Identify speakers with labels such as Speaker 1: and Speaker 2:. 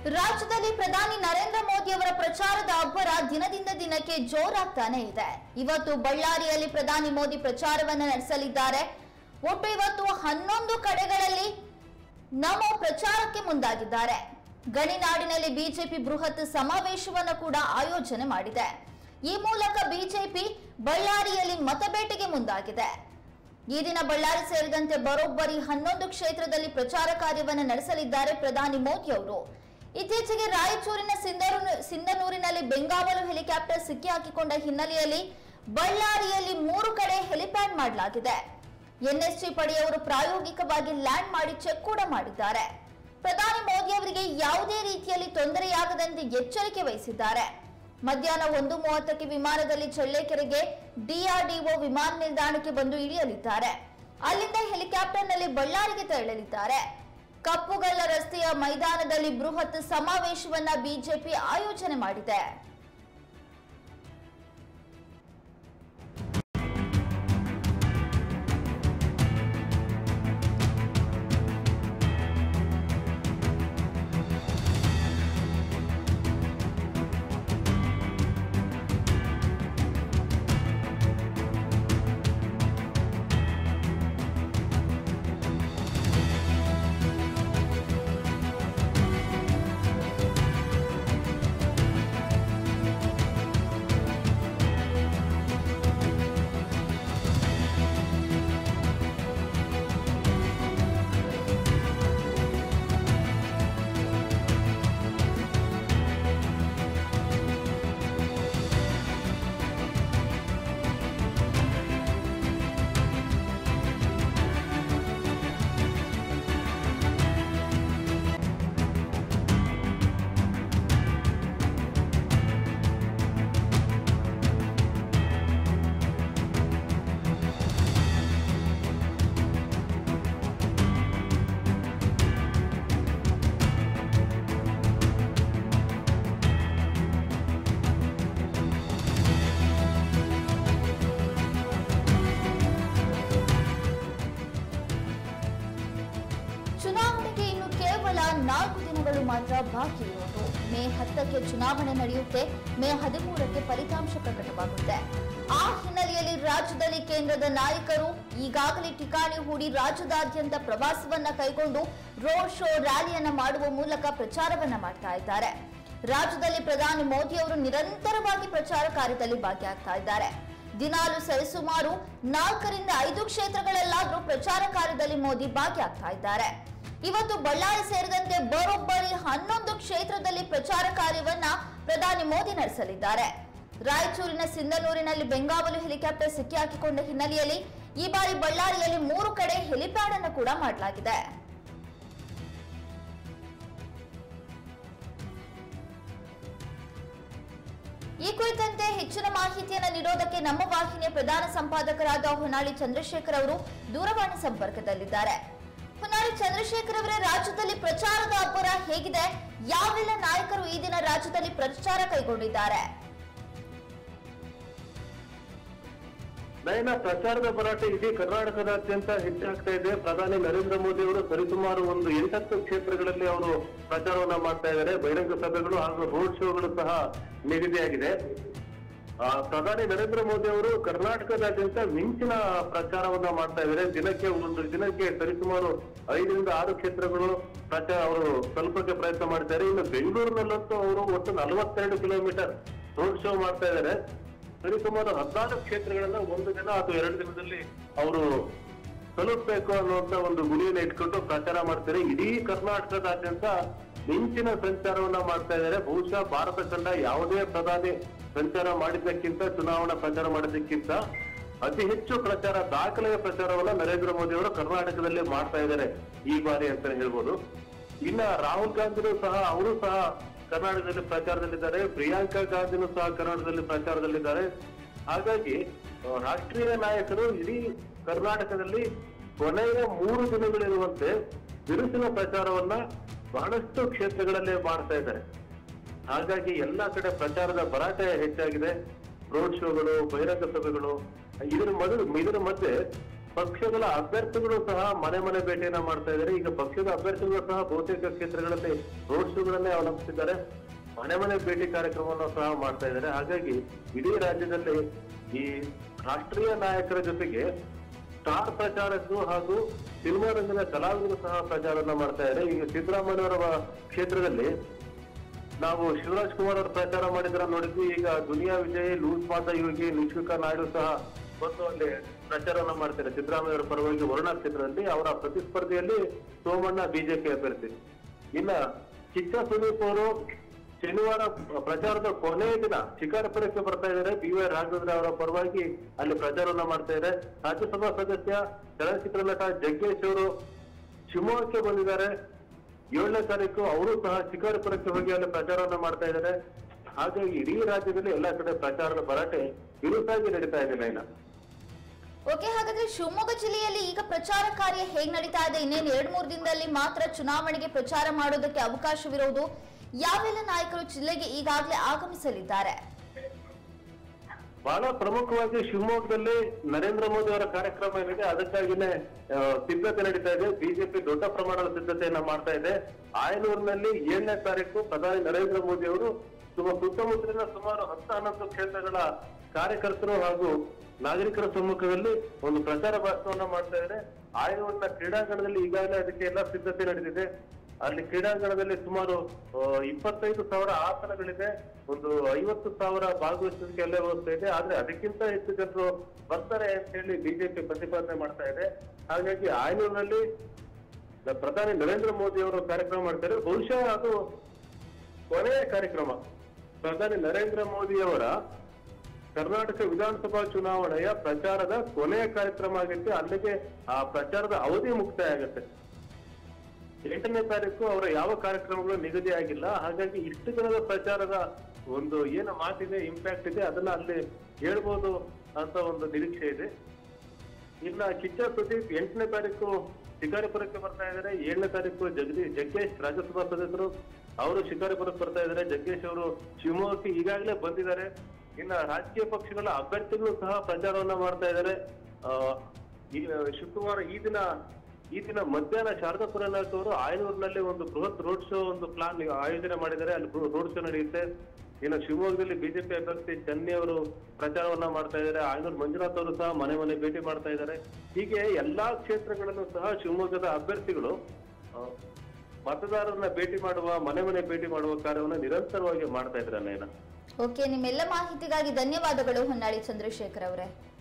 Speaker 1: ರಾಜ್ಯದಲ್ಲಿ ಪ್ರಧಾನಿ ನರೇಂದ್ರ ಮೋದಿ ಅವರ ಪ್ರಚಾರದ ಅಬ್ಬರ ದಿನದಿಂದ ದಿನಕ್ಕೆ ಜೋರಾಗ್ತಾನೆ ಇದೆ ಇವತ್ತು ಬಳ್ಳಾರಿಯಲ್ಲಿ ಪ್ರಧಾನಿ ಮೋದಿ ಪ್ರಚಾರವನ್ನು ನಡೆಸಲಿದ್ದಾರೆ ಒಟ್ಟು ಇವತ್ತು ಹನ್ನೊಂದು ಕಡೆಗಳಲ್ಲಿ ನಮೋ ಪ್ರಚಾರಕ್ಕೆ ಮುಂದಾಗಿದ್ದಾರೆ ಗಣಿನಾಡಿನಲ್ಲಿ ಬಿಜೆಪಿ ಬೃಹತ್ ಸಮಾವೇಶವನ್ನು ಕೂಡ ಆಯೋಜನೆ ಮಾಡಿದೆ ಈ ಮೂಲಕ ಬಿಜೆಪಿ ಬಳ್ಳಾರಿಯಲ್ಲಿ ಮತಬೇಟೆಗೆ ಮುಂದಾಗಿದೆ ಈ ದಿನ ಬಳ್ಳಾರಿ ಸೇರಿದಂತೆ ಬರೋಬ್ಬರಿ ಹನ್ನೊಂದು ಕ್ಷೇತ್ರದಲ್ಲಿ ಪ್ರಚಾರ ಕಾರ್ಯವನ್ನು ನಡೆಸಲಿದ್ದಾರೆ ಪ್ರಧಾನಿ ಮೋದಿ ಅವರು ಇತ್ತೀಚೆಗೆ ರಾಯಚೂರಿನ ಸಿಂಧನೂರು ಸಿಂಧನೂರಿನಲ್ಲಿ ಬೆಂಗಾವಲು ಹೆಲಿಕಾಪ್ಟರ್ ಸಿಕ್ಕಿ ಹಾಕಿಕೊಂಡ ಹಿನ್ನೆಲೆಯಲ್ಲಿ ಬಳ್ಳಾರಿಯಲ್ಲಿ ಮೂರು ಕಡೆ ಹೆಲಿಪ್ಯಾಡ್ ಮಾಡಲಾಗಿದೆ ಎನ್ಎಸ್ಜಿ ಪಡೆಯವರು ಪ್ರಾಯೋಗಿಕವಾಗಿ ಲ್ಯಾಂಡ್ ಮಾಡಿ ಚೆಕ್ ಕೂಡ ಮಾಡಿದ್ದಾರೆ ಪ್ರಧಾನಿ ಮೋದಿ ಅವರಿಗೆ ಯಾವುದೇ ರೀತಿಯಲ್ಲಿ ತೊಂದರೆಯಾಗದಂತೆ ಎಚ್ಚರಿಕೆ ವಹಿಸಿದ್ದಾರೆ ಮಧ್ಯಾಹ್ನ ಒಂದು ಮೂವತ್ತಕ್ಕೆ ವಿಮಾನದಲ್ಲಿ ಚಳ್ಳಕೆರೆಗೆ ಡಿಆರ್ಡಿಒ ವಿಮಾನ ನಿಲ್ದಾಣಕ್ಕೆ ಬಂದು ಇಳಿಯಲಿದ್ದಾರೆ ಅಲ್ಲಿಂದ ಹೆಲಿಕಾಪ್ಟರ್ನಲ್ಲಿ ಬಳ್ಳಾರಿಗೆ ತೆರಳಲಿದ್ದಾರೆ ಕಪ್ಪುಗಲ್ಲ ರಸ್ತೆಯ ಮೈದಾನದಲ್ಲಿ ಬೃಹತ್ ಸಮಾವೇಶವನ್ನ ಬಿಜೆಪಿ ಆಯೋಜನೆ ಮಾಡಿದೆ ಚುನಾವಣೆಗೆ ಇನ್ನು ಕೇವಲ ನಾಲ್ಕು ದಿನಗಳು ಮಾತ್ರ ಬಾಕಿ ಇರುವುದು ಮೇ ಹತ್ತಕ್ಕೆ ಚುನಾವಣೆ ನಡೆಯುತ್ತೆ ಮೇ ಹದಿಮೂರಕ್ಕೆ ಫಲಿತಾಂಶ ಪ್ರಕಟವಾಗುತ್ತೆ ಆ ಹಿನ್ನೆಲೆಯಲ್ಲಿ ರಾಜ್ಯದಲ್ಲಿ ಕೇಂದ್ರದ ನಾಯಕರು ಈಗಾಗಲೇ ಠಿಕಾಣಿ ಹೂಡಿ ರಾಜ್ಯದಾದ್ಯಂತ ಪ್ರವಾಸವನ್ನ ಕೈಗೊಂಡು ರೋಡ್ ಶೋ ರ್ಯಾಲಿಯನ್ನ ಮಾಡುವ ಮೂಲಕ ಪ್ರಚಾರವನ್ನ ಮಾಡ್ತಾ ಇದ್ದಾರೆ ರಾಜ್ಯದಲ್ಲಿ ಪ್ರಧಾನಿ ಮೋದಿ ಅವರು ನಿರಂತರವಾಗಿ ಪ್ರಚಾರ ಕಾರ್ಯದಲ್ಲಿ ಭಾಗಿಯಾಗ್ತಾ ಇದ್ದಾರೆ ದಿನಾಲು ಸರಿಸುಮಾರು ನಾಲ್ಕರಿಂದ ಐದು ಕ್ಷೇತ್ರಗಳಲ್ಲಾದ್ರೂ ಪ್ರಚಾರ ಕಾರ್ಯದಲ್ಲಿ ಮೋದಿ ಭಾಗಿಯಾಗ್ತಾ ಇದ್ದಾರೆ ಇವತ್ತು ಬಳ್ಳಾರಿ ಸೇರಿದಂತೆ ಬರೋಬ್ಬರಿ ಹನ್ನೊಂದು ಕ್ಷೇತ್ರದಲ್ಲಿ ಪ್ರಚಾರ ಕಾರ್ಯವನ್ನ ಪ್ರಧಾನಿ ಮೋದಿ ನಡೆಸಲಿದ್ದಾರೆ ರಾಯಚೂರಿನ ಸಿಂಧನೂರಿನಲ್ಲಿ ಬೆಂಗಾವಲು ಹೆಲಿಕಾಪ್ಟರ್ ಸಿಕ್ಕಿ ಹಾಕಿಕೊಂಡ ಹಿನ್ನೆಲೆಯಲ್ಲಿ ಈ ಬಾರಿ ಬಳ್ಳಾರಿಯಲ್ಲಿ ಮೂರು ಕಡೆ ಹೆಲಿಪ್ಯಾಡ್ ಅನ್ನು ಕೂಡ ಮಾಡಲಾಗಿದೆ ಈ ಕುರಿತಂತೆ ಹೆಚ್ಚಿನ ಮಾಹಿತಿಯನ್ನು ನೀಡೋದಕ್ಕೆ ನಮ್ಮ ವಾಹಿನಿಯ ಪ್ರಧಾನ ಸಂಪಾದಕರಾದ ಹೊನ್ನಾಳಿ ಚಂದ್ರಶೇಖರ್ ಅವರು ದೂರವಾಣಿ ಸಂಪರ್ಕದಲ್ಲಿದ್ದಾರೆ ಹೊನ್ನಾಳಿ ಚಂದ್ರಶೇಖರ್ ಅವರೇ ರಾಜ್ಯದಲ್ಲಿ ಪ್ರಚಾರದ ಅಬ್ಬರ ಹೇಗಿದೆ ಯಾವೆಲ್ಲ ನಾಯಕರು ಈ ದಿನ ರಾಜ್ಯದಲ್ಲಿ ಪ್ರಚಾರ ಕೈಗೊಂಡಿದ್ದಾರೆ
Speaker 2: ನಯನ ಪ್ರಚಾರದ ಭರಾಟೆ ಇಡೀ ಕರ್ನಾಟಕದಾದ್ಯಂತ ಹೆಚ್ಚಾಗ್ತಾ ಇದೆ ಪ್ರಧಾನಿ ನರೇಂದ್ರ ಮೋದಿ ಅವರು ಸರಿಸುಮಾರು ಒಂದು ಎಂಟತ್ತು ಕ್ಷೇತ್ರಗಳಲ್ಲಿ ಅವರು ಪ್ರಚಾರವನ್ನ ಮಾಡ್ತಾ ಇದ್ದಾರೆ ಬಹಿರಂಗ ಸಭೆಗಳು ಹಾಗೂ ರೋಡ್ ಶೋಗಳು ಸಹ ನಿಗದಿಯಾಗಿದೆ ಆ, ಪ್ರಧಾನಿ ನರೇಂದ್ರ ಮೋದಿ ಅವರು ಕರ್ನಾಟಕದಾದ್ಯಂತ ಮಿಂಚಿನ ಪ್ರಚಾರವನ್ನ ಮಾಡ್ತಾ ಇದ್ದಾರೆ ದಿನಕ್ಕೆ ಒಂದು ದಿನಕ್ಕೆ ಸರಿಸುಮಾರು ಐದರಿಂದ ಆರು ಕ್ಷೇತ್ರಗಳು ಪ್ರಚಾರ ಅವರು ತಲುಪಕ್ಕೆ ಪ್ರಯತ್ನ ಮಾಡ್ತಾರೆ ಇನ್ನು ಬೆಂಗಳೂರಿನಲ್ಲಂತೂ ಅವರು ಒಟ್ಟು ನಲವತ್ತೆರಡು ಕಿಲೋಮೀಟರ್ ರೋಡ್ ಶೋ ಮಾಡ್ತಾ ಇದ್ದಾರೆ ಸರಿಸುಮಾರು ಹದಿನಾರು ಕ್ಷೇತ್ರಗಳನ್ನ ಒಂದು ದಿನ ಅಥವಾ ಎರಡು ದಿನದಲ್ಲಿ ಅವರು ತಲುಪಬೇಕು ಅನ್ನುವಂತ ಒಂದು ಗುರಿಯನ್ನು ಇಟ್ಕೊಂಡು ಪ್ರಚಾರ ಮಾಡ್ತಾರೆ ಇಡೀ ಕರ್ನಾಟಕದಾದ್ಯಂತ ಮಿಂಚಿನ ಸಂಚಾರವನ್ನ ಮಾಡ್ತಾ ಇದ್ದಾರೆ ಬಹುಶಃ ಭಾರತ ಕಂಡ ಯಾವುದೇ ಪ್ರಧಾನಿ ಸಂಚಾರ ಮಾಡಿದ್ದಕ್ಕಿಂತ ಚುನಾವಣಾ ಪ್ರಚಾರ ಮಾಡಿದ್ದಕ್ಕಿಂತ ಅತಿ ಹೆಚ್ಚು ಪ್ರಚಾರ ದಾಖಲೆಯ ಪ್ರಚಾರವನ್ನ ನರೇಂದ್ರ ಮೋದಿ ಅವರು ಕರ್ನಾಟಕದಲ್ಲಿ ಮಾಡ್ತಾ ಇದ್ದಾರೆ ಈ ಬಾರಿ ಅಂತ ಹೇಳ್ಬೋದು ಇನ್ನ ರಾಹುಲ್ ಗಾಂಧಿನೂ ಸಹ ಅವರು ಸಹ ಕರ್ನಾಟಕದಲ್ಲಿ ಪ್ರಚಾರದಲ್ಲಿದ್ದಾರೆ ಪ್ರಿಯಾಂಕಾ ಗಾಂಧಿನೂ ಸಹ ಕರ್ನಾಟಕದಲ್ಲಿ ಪ್ರಚಾರದಲ್ಲಿದ್ದಾರೆ ಹಾಗಾಗಿ ಆ, ರಾಷ್ಟ್ರೀಯ ನಾಯಕರು ಇಡೀ ಕರ್ನಾಟಕದಲ್ಲಿ ಕೊನೆಯ ಮೂರು ದಿನಗಳಿರುವಂತೆ ಬಿರುಸಿನ ಪ್ರಚಾರವನ್ನ ಬಹಳಷ್ಟು ಕ್ಷೇತ್ರಗಳಲ್ಲೇ ಮಾಡ್ತಾ ಇದ್ದಾರೆ ಹಾಗಾಗಿ ಎಲ್ಲಾ ಕಡೆ ಪ್ರಚಾರದ ಭರಾಟೆ ಹೆಚ್ಚಾಗಿದೆ ರೋಡ್ ಶೋಗಳು ಬಹಿರಂಗ ಸಭೆಗಳು ಇದರ ಮೊದಲು ಇದರ ಮಧ್ಯೆ ಪಕ್ಷಗಳ ಅಭ್ಯರ್ಥಿಗಳು ಸಹ ಮನೆ ಮನೆ ಭೇಟಿಯನ್ನ ಮಾಡ್ತಾ ಇದ್ದಾರೆ ಈಗ ಪಕ್ಷದ ಅಭ್ಯರ್ಥಿಗಳು ಸಹ ಬಹುತೇಕ ಕ್ಷೇತ್ರಗಳಲ್ಲಿ ರೋಡ್ ಶೋಗಳನ್ನೇ ಅವಲಂಬಿಸಿದ್ದಾರೆ ಮನೆ ಮನೆ ಭೇಟಿ ಕಾರ್ಯಕ್ರಮವನ್ನು ಸಹ ಮಾಡ್ತಾ ಇದ್ದಾರೆ ಹಾಗಾಗಿ ಇಡೀ ರಾಜ್ಯದಲ್ಲಿ ಈ ರಾಷ್ಟ್ರೀಯ ನಾಯಕರ ಜೊತೆಗೆ ಸ್ಟಾರ್ ಪ್ರಚಾರಕರು ಹಾಗೂ ಸಿನಿಮಾ ರಂಗದ ಕಲಾವಿದರು ಸಹ ಪ್ರಚಾರವನ್ನ ಮಾಡ್ತಾ ಇದ್ದಾರೆ ಈಗ ಸಿದ್ದರಾಮಯ್ಯವರ ಕ್ಷೇತ್ರದಲ್ಲಿ ನಾವು ಶಿವರಾಜ್ ಕುಮಾರ್ ಅವರು ಪ್ರಚಾರ ಮಾಡಿದ್ರ ನೋಡಿದ್ವಿ ಈಗ ದುನಿಯಾ ವಿಜಯ್ ಲೂಸ್ ಮಾತಾ ಯೋಗಿ ನಿಶ್ವಿಕಾ ನಾಯ್ಡು ಸಹ ಬಂದು ಅಲ್ಲಿ ಪ್ರಚಾರವನ್ನ ಮಾಡ್ತಾರೆ ಸಿದ್ದರಾಮಯ್ಯ ಅವರ ಪರವಾಗಿ ವರುಣಾ ಕ್ಷೇತ್ರದಲ್ಲಿ ಅವರ ಪ್ರತಿಸ್ಪರ್ಧಿಯಲ್ಲಿ ಸೋಮಣ್ಣ ಬಿಜೆಪಿ ಅಭ್ಯರ್ಥಿ ಇನ್ನ ಕಿಚ್ಚ ಸುದೀಪ್ ಅವರು ಶನಿವಾರ ಪ್ರಚಾರದ ಕೊನೆಯ ದಿನ ಶಿಕಾರಪುರಕ್ಕೆ ಬರ್ತಾ ಇದ್ದಾರೆ ಬಿ ವೈ ರಾಘವೇಂದ್ರ ಅವರ ಪರವಾಗಿ ಅಲ್ಲಿ ಪ್ರಚಾರವನ್ನ ಮಾಡ್ತಾ ಇದ್ದಾರೆ ರಾಜ್ಯಸಭಾ ಸದಸ್ಯ ಚಲನಚಿತ್ರ ನಟ ಜಗ್ಗೇಶ್ ಅವರು ಶಿವಮೊಗ್ಗಕ್ಕೆ ಬಂದಿದ್ದಾರೆ ಏಳನೇ ತಾರೀಕು ಅವರು ಸಹ ಶಿಕಾರಿಪುರಕ್ಕೆ ಹೋಗಿ ಅಲ್ಲಿ ಪ್ರಚಾರವನ್ನ ಮಾಡ್ತಾ ಇದ್ದಾರೆ ಹಾಗಾಗಿ ಇಡೀ ರಾಜ್ಯದಲ್ಲಿ ಎಲ್ಲಾ ಕಡೆ ಪ್ರಚಾರದ ಭರಾಟೆ ಬಿರುಸಾಗಿ ನಡೀತಾ ಇದೆ ನೈನಾ
Speaker 1: ಓಕೆ ಹಾಗಾದ್ರೆ ಶಿವಮೊಗ್ಗ ಜಿಲ್ಲೆಯಲ್ಲಿ ಈಗ ಪ್ರಚಾರ ಕಾರ್ಯ ಹೇಗ್ ನಡೀತಾ ಇದೆ ಇನ್ನೇನು ಎರಡ್ ಮೂರು ದಿನದಲ್ಲಿ ಮಾತ್ರ ಚುನಾವಣೆಗೆ ಪ್ರಚಾರ ಮಾಡೋದಕ್ಕೆ ಅವಕಾಶವಿರುವುದು ಯಾವೆಲ್ಲ ನಾಯಕರು ಜಿಲ್ಲೆಗೆ ಈಗಾಗಲೇ ಆಗಮಿಸಲಿದ್ದಾರೆ
Speaker 2: ಬಹಳ ಪ್ರಮುಖವಾಗಿ ಶಿವಮೊಗ್ಗದಲ್ಲಿ ನರೇಂದ್ರ ಮೋದಿ ಅವರ ಕಾರ್ಯಕ್ರಮ ಏನಿದೆ ಅದಕ್ಕಾಗಿನೇ ಆ, ಸಿದ್ಧತೆ ನಡೀತಾ ಇದೆ ಬಿಜೆಪಿ ದೊಡ್ಡ ಪ್ರಮಾಣದ ಸಿದ್ಧತೆಯನ್ನ ಮಾಡ್ತಾ ಇದೆ ಆಯನೂರಿನಲ್ಲಿ ಏಳನೇ ತಾರೀಕು ಪ್ರಧಾನಿ ನರೇಂದ್ರ ಮೋದಿ ಅವರು ಸುಮ- ಸುತ್ತಮುತ್ತಲಿನ ಸುಮಾರು ಹತ್ತು ಹನ್ನೊಂದು ಕ್ಷೇತ್ರಗಳ ಕಾರ್ಯಕರ್ತರು ಹಾಗೂ ನಾಗರಿಕರ ಸಮ್ಮುಖದಲ್ಲಿ ಒಂದು ಪ್ರಚಾರ ಭಾಷಣವನ್ನ ಮಾಡ್ತಾ ಇದ್ದಾರೆ ಆಯನೂರಿನ ಕ್ರೀಡಾಂಗಣದಲ್ಲಿ ಈಗಾಗಲೇ ಅದಕ್ಕೆ ಎಲ್ಲ ಸಿದ್ಧತೆ ನಡೆದಿದೆ ಅಲ್ಲಿ ಕ್ರೀಡಾಂಗಣದಲ್ಲಿ ಸುಮಾರು ಆ, ಇಪ್ಪತ್ತೈದು ಸಾವಿರ ಆಸನಗಳಿದೆ ಒಂದು ಐವತ್ತು ಸಾವಿರ ಭಾಗವಹಿಸೋದಕ್ಕೆ ಎಲ್ಲ ವ್ಯವಸ್ಥೆ ಇದೆ ಆದ್ರೆ ಅದಕ್ಕಿಂತ ಹೆಚ್ಚು ಜನರು ಬರ್ತಾರೆ ಅಂತ ಹೇಳಿ ಬಿಜೆಪಿ ಪ್ರತಿಪಾದನೆ ಮಾಡ್ತಾ ಇದೆ ಹಾಗಾಗಿ ಆಯನೂರಿನಲ್ಲಿ ನ- ಪ್ರಧಾನಿ ನರೇಂದ್ರ ಮೋದಿ ಅವರು ಕಾರ್ಯಕ್ರಮ ಮಾಡ್ತಾರೆ ಬಹುಶಃ ಅದು ಕೊನೆಯ ಕಾರ್ಯಕ್ರಮ ಪ್ರಧಾನಿ ನರೇಂದ್ರ ಮೋದಿ ಅವರ ಕರ್ನಾಟಕ ವಿಧಾನಸಭಾ ಚುನಾವಣೆಯ ಪ್ರಚಾರದ ಕೊನೆಯ ಕಾರ್ಯಕ್ರಮ ಆಗುತ್ತೆ ಅಲ್ಲಿಗೆ ಆ ಪ್ರಚಾರದ ಅವಧಿ ಮುಕ್ತಾಯ ಆಗುತ್ತೆ ಎಂಟನೇ ತಾರೀಕು ಅವರ ಯಾವ ಕಾರ್ಯಕ್ರಮಗಳು ನಿಗದಿ ಆಗಿಲ್ಲ ಹಾಗಾಗಿ ಇಷ್ಟು ದಿನದ ಪ್ರಚಾರದ ಒಂದು ಏನು ಮಾತಿದೆ ಇಂಪ್ಯಾಕ್ಟ್ ಇದೆ ಅದನ್ನ ಅಲ್ಲಿ ಹೇಳ್ಬೋದು ಅಂತ ಒಂದು ನಿರೀಕ್ಷೆ ಇದೆ ಇನ್ನ ಕಿಚ್ಚ ಸುದೀಪ್ ಎಂಟನೇ ತಾರೀಕು ಶಿಕಾರಿಪುರಕ್ಕೆ ಬರ್ತಾ ಇದ್ದಾರೆ ಏಳನೇ ತಾರೀಕು ಜಗದೀಶ್ ಜಗ್ಗೇಶ್ ರಾಜ್ಯಸಭಾ ಸದಸ್ಯರು ಅವರು ಶಿಕಾರಿಪುರಕ್ಕೆ ಬರ್ತಾ ಇದ್ದಾರೆ ಜಗ್ಗೇಶ್ ಅವರು ಶಿವಮೊಗ್ಗಕ್ಕೆ ಈಗಾಗಲೇ ಬಂದಿದ್ದಾರೆ ಇನ್ನ ರಾಜಕೀಯ ಪಕ್ಷಗಳ ಅಭ್ಯರ್ಥಿಗಳು ಸಹ ಪ್ರಚಾರವನ್ನ ಮಾಡ್ತಾ ಇದ್ದಾರೆ ಆ, ಈ ಶುಕ್ರವಾರ ಈ ದಿನ ಈ ದಿನ ಮಧ್ಯಾಹ್ನ ಶಾರದಾ ಪುರನಾಥ್ ಅವರು ಆಯನೂರಿನಲ್ಲಿ ಒಂದು ಬೃಹತ್ ರೋಡ್ ಶೋ ಒಂದು ಪ್ಲಾನ್ ಆಯೋಜನೆ ಮಾಡಿದ್ದಾರೆ ಅಲ್ಲಿ ರೋಡ್ ಶೋ ನಡೆಯುತ್ತೆ ಇನ್ನು ಶಿವಮೊಗ್ಗದಲ್ಲಿ ಬಿಜೆಪಿ ಅಭ್ಯರ್ಥಿ ಚನ್ನಿ ಅವರು ಪ್ರಚಾರವನ್ನ ಮಾಡ್ತಾ ಇದ್ದಾರೆ ಆಯನೂರು ಮಂಜುನಾಥ್ ಅವರು ಸಹ ಮನೆ ಮನೆ ಭೇಟಿ ಮಾಡ್ತಾ ಇದ್ದಾರೆ ಹೀಗೆ ಎಲ್ಲಾ ಕ್ಷೇತ್ರಗಳಲ್ಲೂ ಸಹ ಶಿವಮೊಗ್ಗದ ಅಭ್ಯರ್ಥಿಗಳು ಆ, ಮತದಾರರನ್ನ ಭೇಟಿ ಮಾಡುವ ಮನೆ ಮನೆ ಭೇಟಿ ಮಾಡುವ ಕಾರ್ಯವನ್ನ ನಿರಂತರವಾಗಿ ಮಾಡ್ತಾ ಇದ್ದಾರೆ ನಯನ
Speaker 1: ಓಕೆ ನಿಮ್ಮೆಲ್ಲ ಮಾಹಿತಿಗಾಗಿ ಧನ್ಯವಾದಗಳು ಹೊನ್ನಾಳಿ ಚಂದ್ರಶೇಖರ್ ಅವರೇ